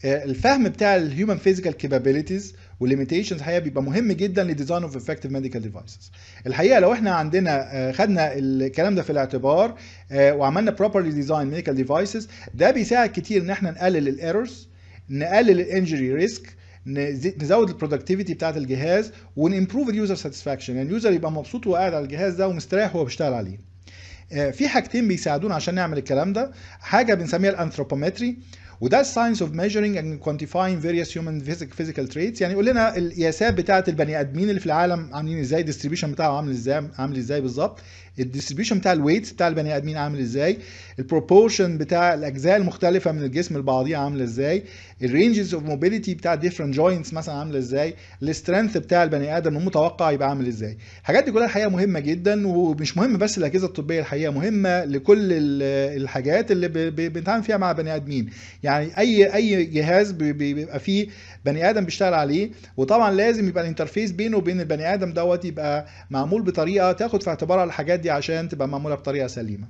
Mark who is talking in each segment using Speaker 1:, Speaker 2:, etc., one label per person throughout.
Speaker 1: الفهم بتاع الهيومن فيزيكال كابابيلتيز والليميتيشنز الحقيقه بيبقى مهم جدا لديزاين اوف افكتيف ميديكال ديفايسز الحقيقه لو احنا عندنا خدنا الكلام ده في الاعتبار وعملنا بروبرلي ديزاين ميديكال ديفايسز ده بيساعد كتير ان احنا نقلل الايرورز نقلل الانجري ريسك نزود البرودكتيفيتي بتاعت الجهاز ونمبروف اليوزر ساتسفاكشن يعني اليوزر يبقى مبسوط وهو قاعد على الجهاز ده ومستريح وهو بيشتغل عليه في حاجتين بيساعدونا عشان نعمل الكلام ده حاجه بنسميها الانثروبومتري وده الساينس اوف measuring and quantifying various human physical traits يعني يقول لنا القياسات بتاعه البني ادمين اللي في العالم عاملين ازاي الديستريبيوشن بتاعه عامل ازاي عامل ازاي بالظبط الديستريبيوشن بتاع الويتس بتاع البني ادمين عامل ازاي البروبورشن بتاع الاجزاء المختلفه من الجسم لبعضيها عامله ازاي الرينجز اوف موبيليتي بتاع ديفرنت جوينتس مثلا عامله ازاي السترينث بتاع البني ادم المتوقع يبقى عامل ازاي الحاجات دي كلها الحقيقه مهمه جدا ومش مهمه بس الاجهزه الطبيه الحقيقه مهمه لكل الحاجات اللي بنتعامل فيها مع بني ادمين يعني اي اي جهاز بيبقى فيه بني ادم بيشتغل عليه وطبعا لازم يبقى الانترفيس بينه وبين البني ادم دوت يبقى معمول بطريقه تاخد في اعتبارها الحاجات دي عشان تبقى معموله بطريقه سليمه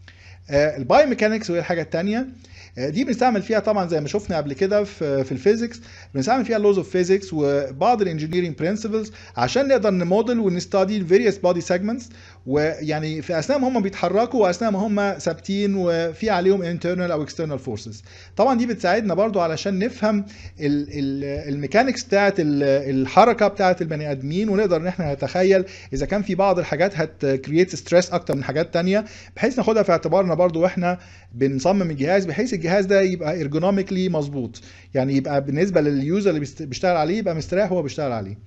Speaker 1: الباي ميكانكس وهي الحاجه الثانيه دي بنستعمل فيها طبعا زي ما شفنا قبل كده في في الفيزيكس بنستعمل فيها اللوز اوف فيزيكس وبعض الانجينيرنج برنسبلز عشان نقدر نموديل ونستادي الفيريوس بودي سيجمنتس ويعني في اثناء ما هم بيتحركوا واثناء ما هم ثابتين وفي عليهم انترنال او اكسترنال فورسز طبعا دي بتساعدنا برضو علشان نفهم الميكانكس بتاعه الحركه بتاعه البني ادمين ونقدر ان احنا نتخيل اذا كان في بعض الحاجات هتكرييت ستريس اكتر من حاجات تانية بحيث ناخدها في اعتبارنا برضو واحنا بنصمم الجهاز بحيث الجهاز ده يبقى ارجونوميكلي مظبوط يعني يبقى بالنسبه لليوزر اللي بيشتغل عليه يبقى مستريح وهو بيشتغل عليه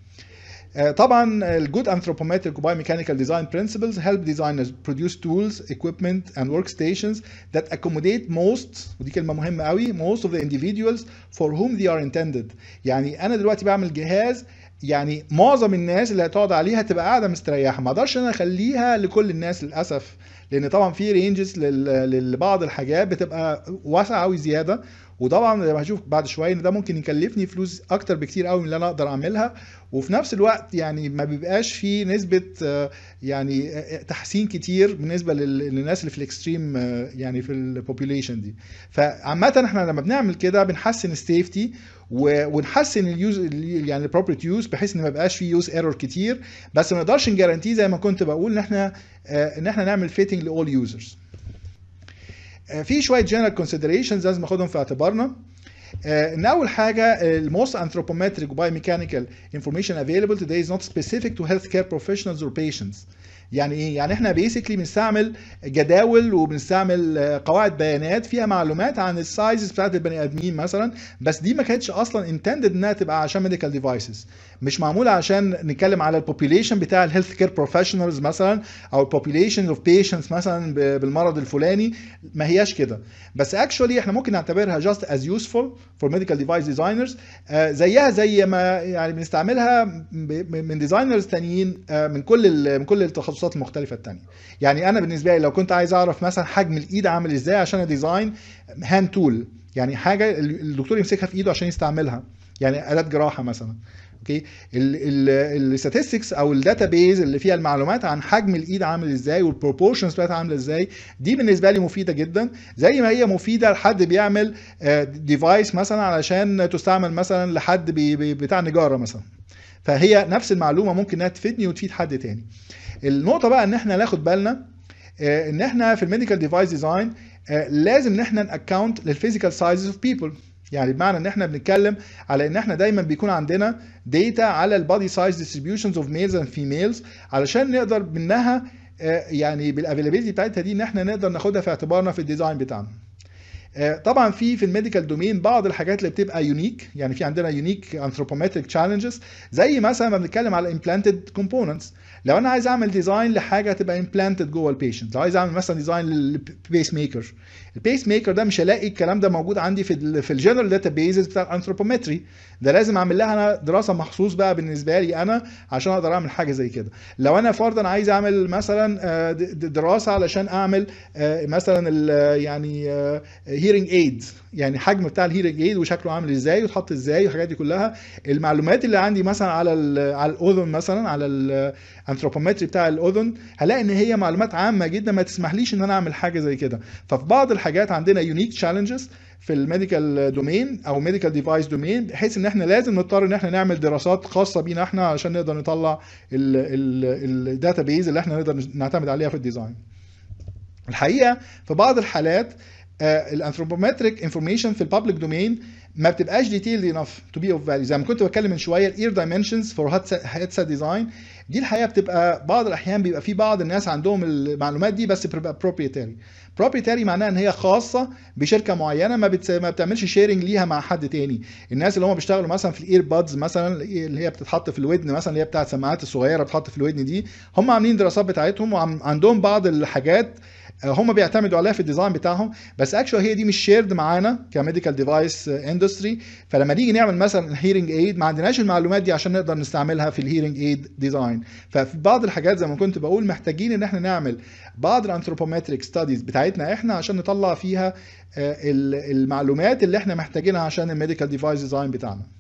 Speaker 1: طبعا الجود anthropometric biomechanical design principles help designers produce tools, equipment and workstations that accommodate most ودي كلمه مهمه قوي most of the individuals for whom they are intended يعني انا دلوقتي بعمل جهاز يعني معظم الناس اللي هتقعد عليها تبقى قاعده مستريحه ما اقدرش انا اخليها لكل الناس للاسف لان طبعا في رينجز لبعض الحاجات بتبقى واسعه قوي زياده وطبعا زي ما هشوف بعد شويه ان ده ممكن يكلفني فلوس اكتر بكتير قوي من اللي انا اقدر اعملها وفي نفس الوقت يعني ما بيبقاش في نسبه يعني تحسين كتير بالنسبه للناس اللي في الاكستريم يعني في البوبيوليشن دي فعامه احنا لما بنعمل كده بنحسن السيفتي ونحسن اليوز يعني البروبريت يوز بحيث ان ما يبقاش في يوز ايرور كتير بس ما نقدرش نجارانتيه زي ما كنت بقول ان احنا ان احنا نعمل فيتنج لاول يوزرز في شويه جنرال كونسيدريشنز لازم ناخدهم في اعتبارنا ان اول حاجه الموست anthropometric biomechanical information available today is not specific to healthcare professionals or patients يعني ايه يعني احنا بيسكلي بنستعمل جداول وبنستعمل قواعد بيانات فيها معلومات عن السايزز بتاعت البني ادمين مثلا بس دي ما كانتش اصلا انتندد انها تبقى عشان ميديكال ديفايسز مش معموله عشان نتكلم على البوبيليشن بتاع الهيلث كير بروفيشنالز مثلا او البوبيليشن اوف بيشنتس مثلا بالمرض الفلاني ما هياش كده بس اكشولي احنا ممكن نعتبرها جاست از يوسفول فور ميديكال ديفايس ديزاينرز زيها زي ما يعني بنستعملها من ديزاينرز تانيين من كل من كل التخصصات المختلفه التانية يعني انا بالنسبه لي لو كنت عايز اعرف مثلا حجم الايد عامل ازاي عشان اديزاين هاند تول يعني حاجه الدكتور يمسكها في ايده عشان يستعملها يعني اداه جراحه مثلا اوكي الستاتستكس او الداتا بيز اللي فيها المعلومات عن حجم الايد عامل ازاي والبروبورشنز بتاعتها عامله ازاي دي بالنسبه لي مفيده جدا زي ما هي مفيده لحد بيعمل ديفايس مثلا علشان تستعمل مثلا لحد بتاع نجاره مثلا فهي نفس المعلومه ممكن انها تفيدني وتفيد حد تاني النقطه بقى ان احنا ناخد بالنا ان احنا في الميديكال ديفايس ديزاين لازم ان احنا ناكونت للفيزيكال سايزز اوف بيبل يعني بمعنى ان احنا بنتكلم على ان احنا دايما بيكون عندنا داتا على البادي سايز ديستريبيوشنز اوف ميلز اند فيميلز علشان نقدر منها يعني بالافيلابيلتي بتاعتها دي ان احنا نقدر ناخدها في اعتبارنا في الديزاين بتاعنا طبعا في في الميديكال دومين بعض الحاجات اللي بتبقى يونيك يعني في عندنا يونيك انثروبومتريك تشالنجز زي مثلا ما بنتكلم على امبلانتد كومبوننتس لو انا عايز اعمل ديزاين لحاجه تبقى امبلانتد جوه البيشنت لو عايز اعمل مثلا ديزاين للبيس ميكر البيس ميكر ده مش هلاقي الكلام ده موجود عندي في ال في الجنرال داتا بيزز بتاع الانثروبومتري ده لازم اعمل لها انا دراسه مخصوص بقى بالنسبه لي انا عشان اقدر اعمل حاجه زي كده لو انا فرضا عايز اعمل مثلا دراسه علشان اعمل مثلا يعني هيرنج ايد يعني حجم بتاع الهيرنج ايد وشكله عامل ازاي وتحط ازاي والحاجات دي كلها المعلومات اللي عندي مثلا على على الاذن مثلا على الانثروبومتري بتاع الاذن هلاقي ان هي معلومات عامه جدا ما تسمحليش ان انا اعمل حاجه زي كده ففي بعض الحاجات عندنا يونيك تشالنجز في الميديكال دومين او ميديكال ديفايس دومين بحيث ان احنا لازم نضطر ان احنا نعمل دراسات خاصه بينا احنا علشان نقدر نطلع الداتا بيز اللي احنا نقدر نعتمد عليها في الديزاين الحقيقه في بعض الحالات الانثروبومتريك انفورميشن في البابليك دومين ما بتبقاش ديتيلد انف تو بي اوف فاليو زي ما كنت بتكلم من شويه الاير دايمنشنز فور هيدسيت ديزاين دي الحقيقه بتبقى بعض الاحيان بيبقى في بعض الناس عندهم المعلومات دي بس بتبقى بروبريتاري بروبريتاري معناها ان هي خاصه بشركه معينه ما, بت... ما بتعملش شيرنج ليها مع حد تاني الناس اللي هم بيشتغلوا مثلا في الاير بادز مثلا اللي هي بتتحط في الودن مثلا اللي هي بتاعت السماعات الصغيره بتتحط في الودن دي هم عاملين دراسات بتاعتهم وعندهم بعض الحاجات هم بيعتمدوا عليها في الديزاين بتاعهم بس اكشوال هي دي مش شيرد معانا كميديكال ديفايس اندستري فلما نيجي نعمل مثلا هيرنج ايد ما عندناش المعلومات دي عشان نقدر نستعملها في الهيرنج ايد ديزاين ففي بعض الحاجات زي ما كنت بقول محتاجين ان احنا نعمل بعض الانثروبومتريك ستاديز بتاعتنا احنا عشان نطلع فيها المعلومات اللي احنا محتاجينها عشان الميديكال ديفايس ديزاين بتاعنا